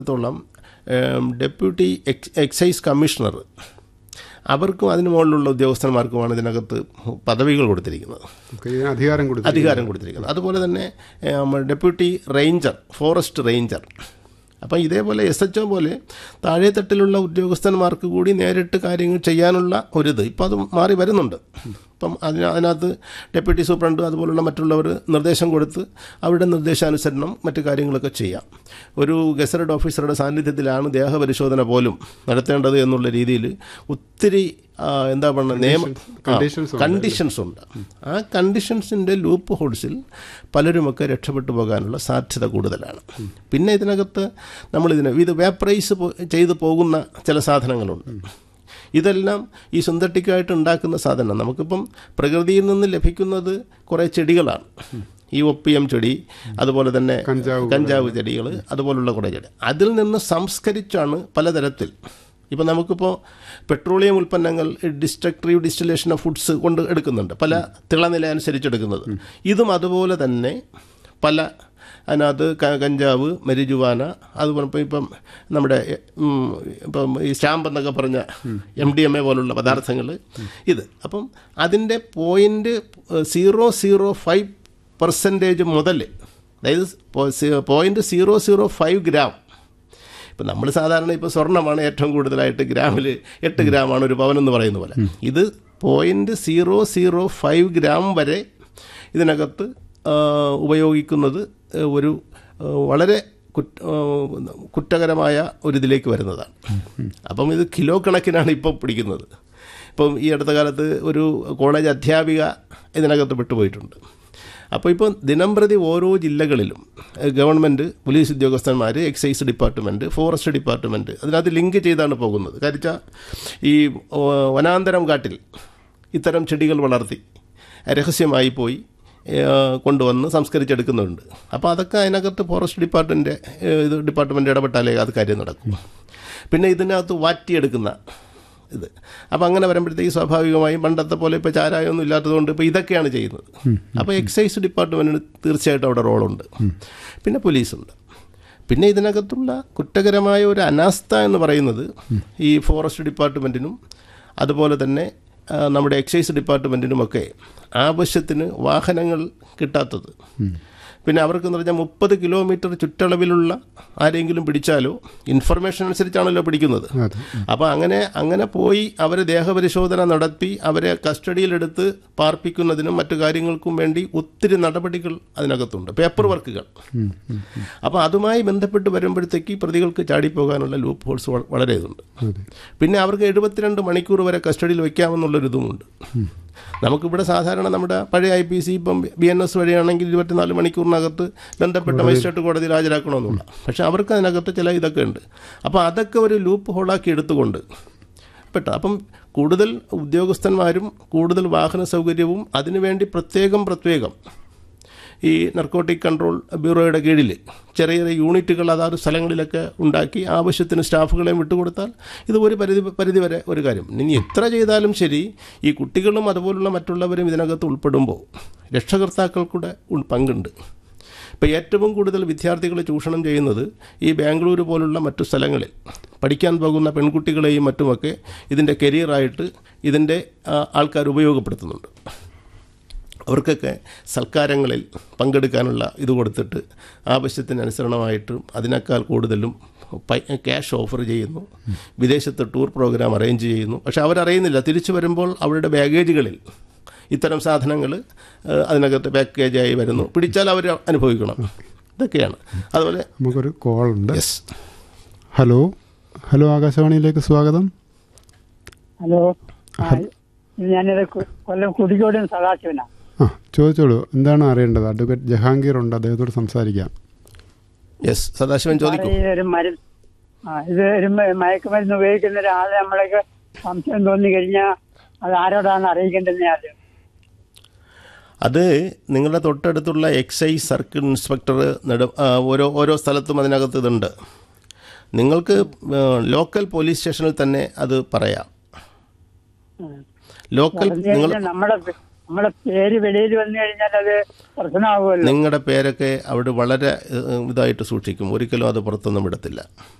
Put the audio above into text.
ത്തോളം deputy X excise commissioner അവർക്കും അതിന് മുകളിലുള്ള ഉദ്യോഗസ്ഥന്മാർക്കുമാണ് ഇതിനകത്ത് പദവികൾ കൊടുത്തിരിക്കുന്നത് ഓക്കെ, ഇതിന് അധികാരം കൊടുത്തു അധികാരം കൊടുത്തിരിക്കുന്നത് അതുപോലെ തന്നെ ഏം, ഡെപ്യൂട്ടി റേഞ്ചർ ഫോറസ്റ്റ് റേഞ്ചർ അപ്പം ഇതേപോലെ എസ് എച്ച് ഒ പോലെ താഴെത്തട്ടിലുള്ള ഉദ്യോഗസ്ഥന്മാർക്ക് കൂടി നേരിട്ട് കാര്യങ്ങൾ ചെയ്യാനുള്ള ഒരിത് ഇപ്പം അത് മാറി വരുന്നുണ്ട് ഇപ്പം അതിന് അതിനകത്ത് ഡെപ്യൂട്ടി സൂപ്രണ്ട് അതുപോലുള്ള മറ്റുള്ളവർ നിർദ്ദേശം കൊടുത്ത് അവരുടെ നിർദ്ദേശാനുസരണം മറ്റു കാര്യങ്ങളൊക്കെ ചെയ്യാം ഒരു ഗസറ്റഡ് ഓഫീസറുടെ സാന്നിധ്യത്തിലാണ് ദേഹപരിശോധന പോലും നടത്തേണ്ടത് എന്നുള്ള രീതിയിൽ ഒത്തിരി ആ, എന്താ പറയുക നിയമ conditions ഉണ്ട്. കണ്ടീഷൻസ് ഉണ്ട് ആ കണ്ടീഷൻസിൻ്റെ ലൂപ്പ് ഹോൾസിൽ പലരുമൊക്കെ രക്ഷപ്പെട്ടു പോകാനുള്ള സാധ്യത കൂടുതലാണ് പിന്നെ ഇതിനകത്ത് നമ്മളിതിനെ ഇത് വേപ്രൈസ് ചെയ്തു പോകുന്ന ചില സാധനങ്ങളുണ്ട് ഇതെല്ലാം ഈ സിന്തറ്റിക്കായിട്ട് ഉണ്ടാക്കുന്ന സാധനം നമുക്കിപ്പം പ്രകൃതിയിൽ നിന്ന് ലഭിക്കുന്നത് കുറേ ചെടികളാണ് ഈ ഒപ്പിയം ചെടി അതുപോലെ തന്നെ കഞ്ചാവ് കഞ്ചാവ് ചെടികൾ അതുപോലുള്ള കുറേ ചെടി അതിൽ നിന്ന് സംസ്കരിച്ചാണ് പലതരത്തിൽ ഇപ്പം നമുക്കിപ്പോൾ പെട്രോളിയം ഉൽപ്പന്നങ്ങൾ ഡിസ്ട്രക്ടീവ് ഡിസ്റ്റിലേഷൻ ഓഫ് ഫുഡ്സ് കൊണ്ട് എടുക്കുന്നുണ്ട് പല തിളനില അനുസരിച്ച് എടുക്കുന്നത് ഇതും അതുപോലെ തന്നെ പല അതിനകത്ത് ക- കഞ്ചാവ് മരിജുവാന അതുപോലെ ഇപ്പം ഇപ്പം നമ്മുടെ ഉം, ഇപ്പം ഈ സ്റ്റാമ്പ് എന്നൊക്കെ പറഞ്ഞ എം ഡി എം എ പോലുള്ള പദാർത്ഥങ്ങൾ ഇത് അപ്പം അതിൻ്റെ point zero zero five percentage മുതൽ അതായത് point zero zero five gram ഇപ്പം നമ്മൾ സാധാരണ ഇപ്പോൾ സ്വർണ്ണമാണ് ഏറ്റവും കൂടുതലായിട്ട് ഗ്രാമിൽ എട്ട് ഗ്രാമാണ് ഒരു പവൻ എന്ന് പറയുന്ന പോലെ ഇത് point zero zero five gram വരെ ഇതിനകത്ത് ആ, ഉപയോഗിക്കുന്നത് ആ, ഒരു ആ, വളരെ കുറ്റ ആ, കുറ്റകരമായ ഒരിതിലേക്ക് വരുന്നതാണ് അപ്പം ഇത് കിലോ കണക്കിനാണ് ഇപ്പോൾ പിടിക്കുന്നത് ഇപ്പം ഈ അടുത്ത കാലത്ത് ഒരു കോളേജ് അധ്യാപിക ഇതിനകത്ത് വിട്ടുപോയിട്ടുണ്ട് അപ്പോൾ ഇപ്പോൾ ദിനംപ്രതി ഓരോ ജില്ലകളിലും ഏഹ്, ഗവൺമെൻറ് പോലീസ് ഉദ്യോഗസ്ഥന്മാർ എക്സൈസ് ഡിപ്പാർട്ട്മെൻറ്റ് ഫോറസ്റ്റ് ഡിപ്പാർട്ട്മെൻറ്റ് അതിനകത്ത് ലിങ്ക് ചെയ്താണ് പോകുന്നത് കാരിച്ച ഈ ഓ, വനാന്തരം കാട്ടിൽ ഇത്തരം ചെടികൾ വളർത്തി രഹസ്യമായി പോയി ഏഹ്, കൊണ്ടുവന്ന് സംസ്കരിച്ചെടുക്കുന്നുണ്ട് അപ്പോൾ അതൊക്കെ അതിനകത്ത് ഫോറസ്റ്റ് ഡിപ്പാർട്ട്മെൻറ്റ് ഇത് ഡിപ്പാർട്ട്മെൻറ്റ് ഇടപെട്ടാലേ അത് കാര്യം നടക്കും പിന്നെ ഇതിനകത്ത് വാറ്റിയെടുക്കുന്ന ഇത് അപ്പോൾ അങ്ങനെ വരുമ്പോഴത്തേക്ക് സ്വാഭാവികമായും പണ്ടത്തെ പോലെ ഇപ്പോൾ ചാരായമൊന്നും ഇല്ലാത്തതുകൊണ്ട് ഇപ്പോൾ ഇതൊക്കെയാണ് ചെയ്യുന്നത് അപ്പോൾ എക്സൈസ് ഡിപ്പാർട്ട്മെൻറ്റിന് തീർച്ചയായിട്ടും അവിടെ റോളുണ്ട് പിന്നെ പോലീസുണ്ട് പിന്നെ ഇതിനകത്തുള്ള കുറ്റകരമായ ഒരു അനാസ്ഥ എന്ന് പറയുന്നത് ഈ ഫോറസ്റ്റ് ഡിപ്പാർട്ട്മെൻറ്റിനും അതുപോലെ തന്നെ ആ, നമ്മുടെ എക്സൈസ് ഡിപ്പാർട്ട്മെൻറ്റിനുമൊക്കെ ആവശ്യത്തിന് വാഹനങ്ങൾ കിട്ടാത്തത് പിന്നെ അവർക്ക് എന്ന് പറഞ്ഞാൽ മുപ്പത് കിലോമീറ്റർ ചുറ്റളവിലുള്ള ആരെങ്കിലും പിടിച്ചാലോ ഇൻഫർമേഷൻ അനുസരിച്ചാണല്ലോ പിടിക്കുന്നത് അതെ അപ്പോൾ അങ്ങനെ അങ്ങനെ പോയി അവർ ദേഹപരിശോധന നടത്തി അവരെ കസ്റ്റഡിയിലെടുത്ത് പാർപ്പിക്കുന്നതിനും മറ്റു കാര്യങ്ങൾക്കും വേണ്ടി ഒത്തിരി നടപടികൾ അതിനകത്തുണ്ട് പേപ്പർ വർക്കുകൾ അപ്പോൾ അതുമായി ബന്ധപ്പെട്ട് വരുമ്പോഴത്തേക്ക് പ്രതികൾക്ക് ചാടിപ്പോകാനുള്ള ലൂപ്പ് ഹോൾസ് വ- വളരെ ഇതുണ്ട് അതെ പിന്നെ അവർക്ക് എഴുപത്തിരണ്ട് മണിക്കൂർ വരെ കസ്റ്റഡിയിൽ വയ്ക്കാമെന്നുള്ളൊരിതുമുണ്ട് നമുക്കിവിടെ സാധാരണ നമ്മുടെ പഴയ ഐ പി സി ഇപ്പം ബി എൻ എസ് വഴിയാണെങ്കിൽ ഇരുപത്തിനാല് മണിക്കൂറിനകത്ത് ബന്ധപ്പെട്ട മജിസ്ട്രേറ്റ് കോടതിയിൽ ഹാജരാക്കണമെന്നുള്ള പക്ഷേ അവർക്ക് അതിനകത്ത് ചില ഇതൊക്കെ ഉണ്ട് അപ്പോൾ അതൊക്കെ ഒരു ലൂപ്പ് ഹോളാക്കി എടുത്തുകൊണ്ട് പെട്ട അപ്പം കൂടുതൽ ഉദ്യോഗസ്ഥന്മാരും കൂടുതൽ വാഹന സൗകര്യവും അതിനുവേണ്ടി പ്രത്യേകം പ്രത്യേകം ഈ നർക്കോട്ടിക് കൺട്രോൾ ബ്യൂറോയുടെ കീഴിൽ ചെറിയ ചെറിയ യൂണിറ്റുകൾ അതാത് സ്ഥലങ്ങളിലൊക്കെ ഉണ്ടാക്കി ആവശ്യത്തിന് സ്റ്റാഫുകളെയും വിട്ടുകൊടുത്താൽ ഇത് ഒരു പരിധി പരിധി വരെ ഒരു കാര്യം ഇനി എത്ര ചെയ്താലും ശരി ഈ കുട്ടികളും അതുപോലുള്ള മറ്റുള്ളവരും ഇതിനകത്ത് ഉൾപ്പെടുമ്പോൾ രക്ഷകർത്താക്കൾക്കൂടെ ഉൾ- പങ്കുണ്ട് ഇപ്പോൾ ഏറ്റവും കൂടുതൽ വിദ്യാർത്ഥികൾ ചൂഷണം ചെയ്യുന്നത് ഈ ബാംഗ്ലൂർ പോലുള്ള മറ്റു സ്ഥലങ്ങളിൽ പഠിക്കാൻ പോകുന്ന പെൺകുട്ടികളെയും മറ്റുമൊക്കെ ഇതിൻ്റെ കരിയറായിട്ട് ഇതിൻ്റെ ആ, ആൾക്കാർ ഉപയോഗപ്പെടുത്തുന്നുണ്ട് അവർക്കൊക്കെ സൽക്കാരങ്ങളിൽ പങ്കെടുക്കാനുള്ള ഇത് കൊടുത്തിട്ട് ആവശ്യത്തിന് അനുസരണമായിട്ടും അതിനേക്കാൾ കൂടുതലും പൈ- ക്യാഷ് ഓഫർ ചെയ്യുന്നു വിദേശത്ത് ടൂർ പ്രോഗ്രാം അറേഞ്ച് ചെയ്യുന്നു പക്ഷെ അവരറിയുന്നില്ല തിരിച്ചു വരുമ്പോൾ അവരുടെ ബാഗേജുകളിൽ ഇത്തരം സാധനങ്ങൾ അതിനകത്ത് പാക്കേജായി വരുന്നു പിടിച്ചാൽ അവർ അനുഭവിക്കണം ഇതൊക്കെയാണ് അതുപോലെ നമുക്കൊരു കോൾ ഉണ്ട് യെസ് ഹലോ ഹലോ ആകാശവാണിയിലേക്ക് സ്വാഗതം ഹലോ ആ, ഇത് ഞാനിത് കൊ- കൊല്ലം കുടിക്കോടും സദാശിവനാ ആ ചോദിച്ചോളൂ എന്താണ് അറിയേണ്ടത് അഡ്വക്കേറ്റ് ജഹാംഗീർ ഉണ്ട് അദ്ദേഹത്തോട് സംസാരിക്കാം യെസ് സദാശിവൻ ചോദിക്കൂ സാറേ, ഇതൊരു മരുന്ന് ആ ഇത് ഒരു മ- മയക്കുമരുന്ന് ഉപയോഗിക്കുന്ന ഒരാളെ നമ്മളൊക്കെ സംശയം തോന്നി കഴിഞ്ഞാൽ അത് ആരോടാണ് അറിയിക്കേണ്ടത് ആദ്യം അത് നിങ്ങളുടെ തൊട്ടടുത്തുള്ള എക്സൈസ് സർക്കിൾ ഇൻസ്പെക്ടർ നെടു ആ, ഓരോ ഓരോ സ്ഥലത്തും അതിനകത്ത് ഇതുണ്ട് നിങ്ങൾക്ക് ആ, ലോക്കൽ പോലീസ് സ്റ്റേഷനിൽ തന്നെ അത് പറയാം ലോക്കൽ പറഞ്ഞു നിങ്ങൾ കഴിഞ്ഞാൽ നമ്മുടെ പേ- നമ്മളെ പേര് വെളിയിൽ വന്നു കഴിഞ്ഞാൽ അത് പ്രശ്നമാകുമല്ലോ നിങ്ങളുടെ പേരൊക്കെ അവിടെ വളരെ ഏഹ്, ഇതായിട്ട് സൂക്ഷിക്കും ഒരിക്കലും അത് പുറത്തൊന്നും വിടത്തില്ല